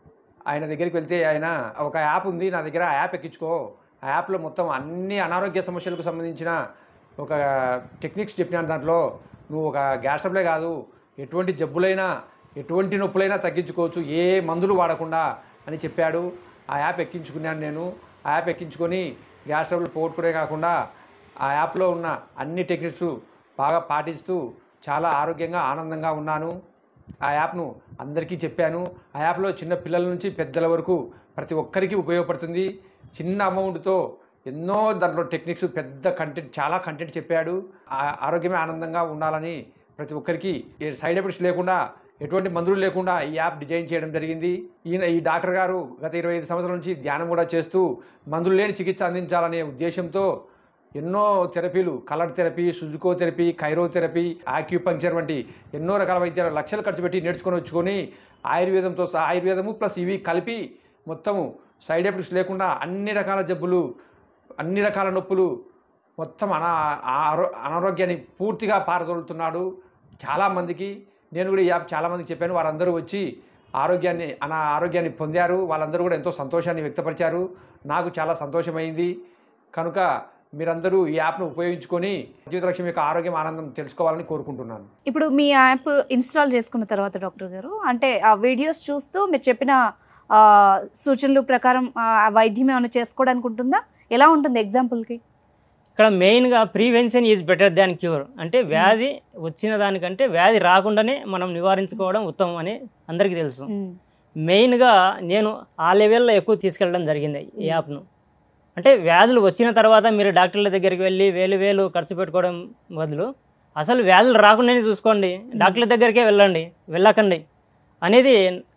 ఆయన దగ్గరికి వెళ్తే ఆయన ఒక యాప్ ఉంది నా దగ్గర ఆ యాప్ ఎక్కించుకో ఆ యాప్లో మొత్తం అన్ని అనారోగ్య సమస్యలకు సంబంధించిన ఒక టెక్నిక్స్ చెప్పినాను దాంట్లో నువ్వు ఒక గ్యాస్ ట్రబులే కాదు ఎటువంటి జబ్బులైనా ఎటువంటి నొప్పులైనా తగ్గించుకోవచ్చు ఏ మందులు వాడకుండా అని చెప్పాడు ఆ యాప్ ఎక్కించుకున్నాను నేను ఆ యాప్ ఎక్కించుకొని గ్యాస్ ట్రబుల్ పోగొట్టుకునే కాకుండా ఆ యాప్లో ఉన్న అన్ని టెక్నిక్స్ బాగా పాటిస్తూ చాలా ఆరోగ్యంగా ఆనందంగా ఉన్నాను ఆ యాప్ను అందరికీ చెప్పాను ఆ యాప్లో చిన్న పిల్లల నుంచి పెద్దల వరకు ప్రతి ఒక్కరికి ఉపయోగపడుతుంది చిన్న అమౌంట్తో ఎన్నో దాంట్లో టెక్నిక్స్ పెద్ద కంటెంట్ చాలా కంటెంట్ చెప్పాడు ఆ- ఆరోగ్యమే ఆనందంగా ఉండాలని ప్రతి ఒక్కరికి ఏ సైడ్ ఎఫెక్ట్స్ లేకుండా ఎటువంటి మందులు లేకుండా ఈ యాప్ డిజైన్ చేయడం జరిగింది ఈయన ఈ డాక్టర్ గారు గత ఇరవై ఐదు సంవత్సరాల నుంచి ధ్యానం కూడా చేస్తూ మందులు లేని చికిత్స అందించాలనే ఉద్దేశంతో ఎన్నో థెరపీలు colour therapy sujok therapy chiro therapy acupuncture వంటి ఎన్నో రకాల వైద్యాలు లక్షలు ఖర్చు పెట్టి నేర్చుకొని వచ్చుకొని ఆయుర్వేదంతో సహా ఆయుర్వేదము ప్లస్ ఇవి కలిపి మొత్తము సైడ్ ఎఫెక్ట్స్ లేకుండా అన్ని రకాల జబ్బులు అన్ని రకాల నొప్పులు మొత్తం అనా ఆరో- అనారోగ్యాన్ని పూర్తిగా పారదోలుతున్నాడు చాలామందికి నేను కూడా ఈ యాప్ చాలామందికి చెప్పాను వారందరూ వచ్చి ఆరోగ్యాన్ని అనా ఆరోగ్యాన్ని పొందారు వాళ్ళందరూ కూడా ఎంతో సంతోషాన్ని వ్యక్తపరిచారు నాకు చాలా సంతోషమైంది కనుక మీరందరూ ఈ యాప్ను ఉపయోగించుకొని జీవితలక్ష్యం యొక్క ఆరోగ్యం ఆనందం తెలుసుకోవాలని కోరుకుంటున్నాను ఇప్పుడు మీ యాప్ ఇన్స్టాల్ చేసుకున్న తర్వాత డాక్టర్ గారు అంటే ఆ వీడియోస్ చూస్తూ మీరు చెప్పిన ఆ, సూచనలు ప్రకారం ఆ, వైద్యం ఏమైనా చేసుకోవడానికి ఉంటుందా ఎలా ఉంటుంది ఎగ్జాంపుల్కి ఇక్కడ మెయిన్గా prevention is better than cure అంటే వ్యాధి వచ్చిన దానికంటే వ్యాధి రాకుండానే మనం నివారించుకోవడం ఉత్తమం అని అందరికీ తెలుసు మెయిన్గా నేను ఆ లెవెల్లో ఎక్కువ తీసుకెళ్ళడం జరిగింది ఈ యాప్ను అంటే వ్యాధులు వచ్చిన తర్వాత మీరు డాక్టర్ల దగ్గరికి వెళ్ళి వేలు వేలు ఖర్చు పెట్టుకోవడం బదులు అసలు వ్యాధులు రాకుండానే చూసుకోండి డాక్టర్ల దగ్గరికే వెళ్ళండి వెళ్ళకండి అనేది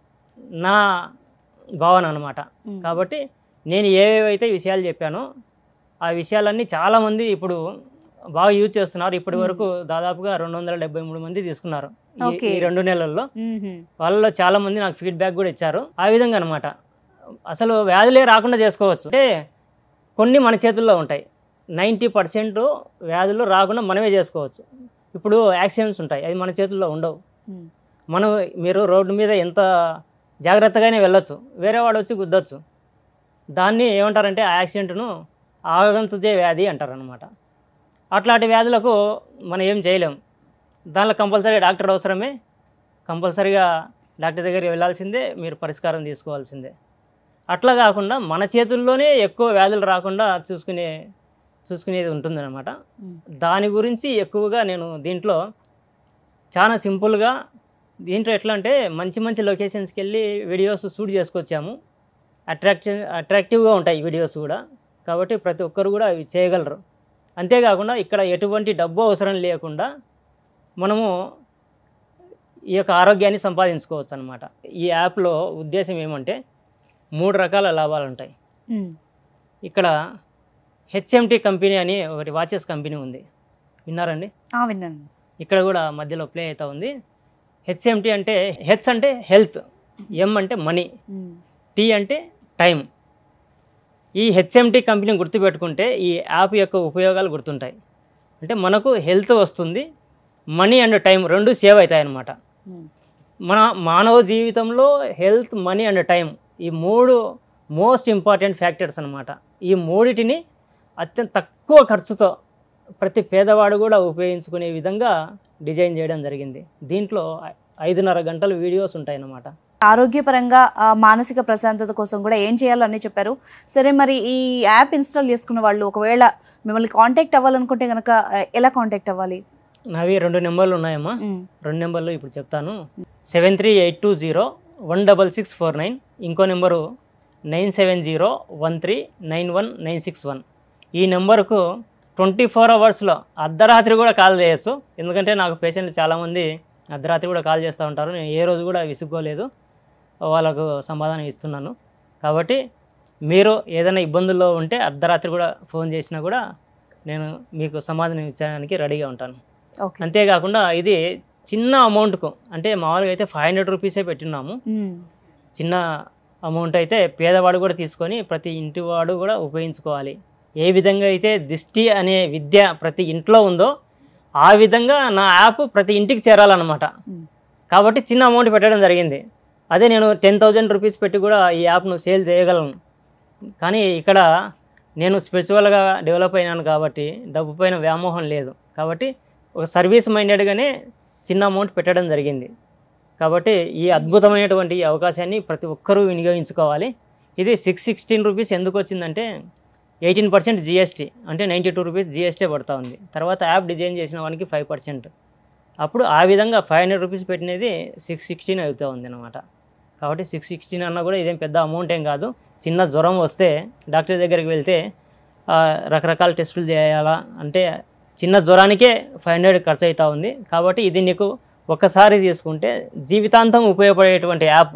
నా భావన అనమాట కాబట్టి నేను ఏవేవైతే విషయాలు చెప్పానో ఆ విషయాలన్నీ చాలామంది ఇప్పుడు బాగా యూజ్ చేస్తున్నారు ఇప్పటి వరకు దాదాపుగా రెండు వందల డెబ్బై మూడు మంది తీసుకున్నారు ఈ- Okay. ఈ రెండు నెలల్లో వాళ్ళలో చాలా మంది నాకు ఫీడ్బ్యాక్ కూడా ఇచ్చారు ఆ విధంగా అనమాట అసలు వ్యాధులే రాకుండా చేసుకోవచ్చు అంటే కొన్ని మన చేతుల్లో ఉంటాయి నైంటీ పర్సెంట్ వ్యాధులు రాకుండా మనమే చేసుకోవచ్చు ఇప్పుడు యాక్సిడెంట్స్ ఉంటాయి అవి మన చేతుల్లో ఉండవు Hmm. మనం మీరు రోడ్డు మీద ఎంత జాగ్రత్తగానే వెళ్ళొచ్చు వేరే వాడు వచ్చి గుద్దొచ్చు దాన్ని ఏమంటారంటే ఆ యాక్సిడెంట్ను ఆగంతుజే వ్యాధి అంటారనమాట అట్లాంటి వ్యాధులకు మనం ఏం చేయలేం దానిలో కంపల్సరీ డాక్టర్ అవసరమే కంపల్సరీగా డాక్టర్ దగ్గరికి వెళ్ళాల్సిందే మీరు పరిష్కారం తీసుకోవాల్సిందే అట్లా కాకుండా మన చేతుల్లోనే ఎక్కువ వ్యాధులు రాకుండా చూసుకునే చూసుకునేది ఉంటుందన్నమాట మ్మ్. దాని గురించి ఎక్కువగా నేను దీంట్లో చాలా సింపుల్గా దీంట్లో ఎట్లా అంటే మంచి మంచి లొకేషన్స్కి వెళ్ళి వీడియోస్ షూట్ చేసుకొచ్చాము అట్రాక్షన్ అట్రాక్టివ్గా ఉంటాయి వీడియోస్ కూడా కాబట్టి ప్రతి ఒక్కరు కూడా అవి చేయగలరు అంతేకాకుండా ఇక్కడ ఎటువంటి డబ్బు అవసరం లేకుండా మనము ఈ యొక్క ఆరోగ్యాన్ని సంపాదించుకోవచ్చు అనమాట ఈ యాప్లో ఉద్దేశం ఏమంటే మూడు రకాల లాభాలు ఉంటాయి ఉమ్, ఇక్కడ హెచ్ఎంటి కంపెనీ అని ఒకటి వాచెస్ కంపెనీ ఉంది విన్నారండి ఆ, విన్నాను ఇక్కడ కూడా మధ్యలో ప్లే అవుతా ఉంది హెచ్ఎంటి అంటే హెచ్ అంటే హెల్త్ ఎం అంటే మనీ ఉమ్, టీ అంటే టైం ఈ హెచ్ఎంటి కంపెనీ గుర్తుపెట్టుకుంటే ఈ యాప్ యొక్క ఉపయోగాలు గుర్తుంటాయి అంటే మనకు హెల్త్ వస్తుంది మనీ అండ్ టైం రెండు సేవ్ అవుతాయి అన్నమాట ఉమ్, మన మానవ జీవితంలో హెల్త్ మనీ అండ్ టైం ఈ మూడు మోస్ట్ ఇంపార్టెంట్ ఫ్యాక్టర్స్ అనమాట ఈ మూడిటిని అత్యంత తక్కువ ఖర్చుతో ప్రతి పేదవాడు కూడా ఉపయోగించుకునే విధంగా డిజైన్ చేయడం జరిగింది దీంట్లో ఐ- ఐదున్నర గంటల వీడియోస్ ఉంటాయన్నమాట ఆరోగ్యపరంగా ఆ, మానసిక ప్రశాంతత కోసం కూడా ఏం చేయాలో అన్నీ చెప్పారు సరే మరి ఈ యాప్ ఇన్స్టాల్ చేసుకున్న వాళ్ళు ఒకవేళ మిమ్మల్ని కాంటాక్ట్ అవ్వాలనుకుంటే కనుక ఆ, ఎలా కాంటాక్ట్ అవ్వాలి నావి రెండు నెంబర్లు ఉన్నాయమ్మా ఉమ్, రెండు నెంబర్లు ఇప్పుడు చెప్తాను seven three eight two zero one double six four nine ఇంకో number nine seven zero one three nine one nine six one ఈ నెంబర్కు ట్వంటీ ఫోర్ అవర్స్లో అర్ధరాత్రి కూడా కాల్ చేయొచ్చు ఎందుకంటే నాకు పేషెంట్లు చాలామంది అర్ధరాత్రి కూడా కాల్ చేస్తూ ఉంటారు నేను ఏ రోజు కూడా విసుక్కోలేదు వాళ్ళకు సమాధానం ఇస్తున్నాను కాబట్టి మీరు ఏదైనా ఇబ్బందుల్లో ఉంటే అర్ధరాత్రి కూడా ఫోన్ చేసినా కూడా నేను మీకు సమాధానం ఇచ్చడానికి రెడీగా ఉంటాను ఓకే అంతేకాకుండా ఇది చిన్న అమౌంట్కు అంటే మామూలుగా అయితే ఫైవ్ హండ్రెడ్ రూపీసే పెట్టినాము ఉమ్, చిన్న అమౌంట్ అయితే పేదవాడు కూడా తీసుకొని ప్రతి ఇంటి వాడు కూడా ఉపయోగించుకోవాలి ఏ విధంగా అయితే దిష్టి అనే విద్య ప్రతి ఇంట్లో ఉందో ఆ విధంగా నా యాప్ ప్రతి ఇంటికి చేరాలన్నమాట ఉమ్. కాబట్టి చిన్న అమౌంట్ పెట్టడం జరిగింది అదే నేను టెన్ థౌజండ్ రూపీస్ పెట్టి కూడా ఈ యాప్ను సేల్ చేయగలను కానీ ఇక్కడ నేను స్పిరిచువల్గా డెవలప్ అయినాను కాబట్టి డబ్బు పైన వ్యామోహం లేదు కాబట్టి ఒక సర్వీస్ మైండెడ్గానే చిన్న అమౌంట్ పెట్టడం జరిగింది కాబట్టి ఈ అద్భుతమైనటువంటి ఈ అవకాశాన్ని ప్రతి ఒక్కరూ వినియోగించుకోవాలి ఇది సిక్స్ సిక్స్టీన్ రూపీస్ ఎందుకు వచ్చిందంటే ఎయిటీన్ పర్సెంట్ జిఎస్టీ అంటే నైంటీ టూ రూపీస్ జిఎస్టీ పడుతూ ఉంది తర్వాత యాప్ డిజైన్ చేసిన వానికి ఫైవ్ పర్సెంట్ అప్పుడు ఆ విధంగా ఫైవ్ హండ్రెడ్ రూపీస్ పెట్టినది సిక్స్ సిక్స్టీన్ అవుతూ ఉంది అనమాట కాబట్టి సిక్స్ సిక్స్టీన్ అన్నా కూడా ఇదేం పెద్ద అమౌంట్ ఏం కాదు చిన్న జ్వరం వస్తే డాక్టర్ దగ్గరికి వెళ్తే ఆ, రకరకాల టెస్టులు చేయాలా అంటే చిన్న జ్వరానికే ఫైవ్ హండ్రెడ్ ఖర్చు అవుతూ ఉంది కాబట్టి ఇది నీకు ఒక్కసారి తీసుకుంటే జీవితాంతం ఉపయోగపడేటువంటి యాప్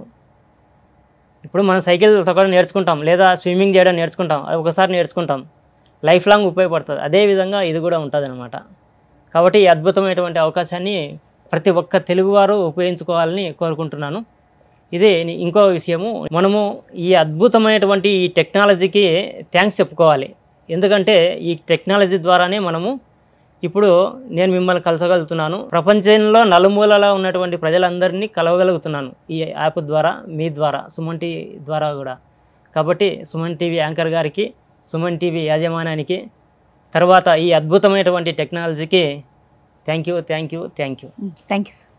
ఇప్పుడు మనం సైకిల్ తొక్కడం నేర్చుకుంటాం లేదా స్విమ్మింగ్ చేయడం నేర్చుకుంటాం అది ఒకసారి నేర్చుకుంటాం లైఫ్ లాంగ్ ఉపయోగపడుతుంది అదేవిధంగా ఇది కూడా ఉంటుంది అనమాట కాబట్టి ఈ అద్భుతమైనటువంటి అవకాశాన్ని ప్రతి ఒక్క తెలుగువారు ఉపయోగించుకోవాలని కోరుకుంటున్నాను ఇది ఇంకో విషయము మనము ఈ అద్భుతమైనటువంటి ఈ టెక్నాలజీకి థ్యాంక్స్ చెప్పుకోవాలి ఎందుకంటే ఈ టెక్నాలజీ ద్వారానే మనము ఇప్పుడు నేను మిమ్మల్ని కలసగలుగుతున్నాను ప్రపంచంలో నలుమూలలా ఉన్నటువంటి ప్రజలందరినీ కలవగలుగుతున్నాను ఈ యాప్ ద్వారా మీ ద్వారా సుమన్ టీవీ ద్వారా కూడా కాబట్టి సుమన్ టీవీ యాంకర్ గారికి సుమన్ టీవీ యాజమాన్యానికి తర్వాత ఈ అద్భుతమైనటువంటి టెక్నాలజీకి thank you thank you thank you thank you sir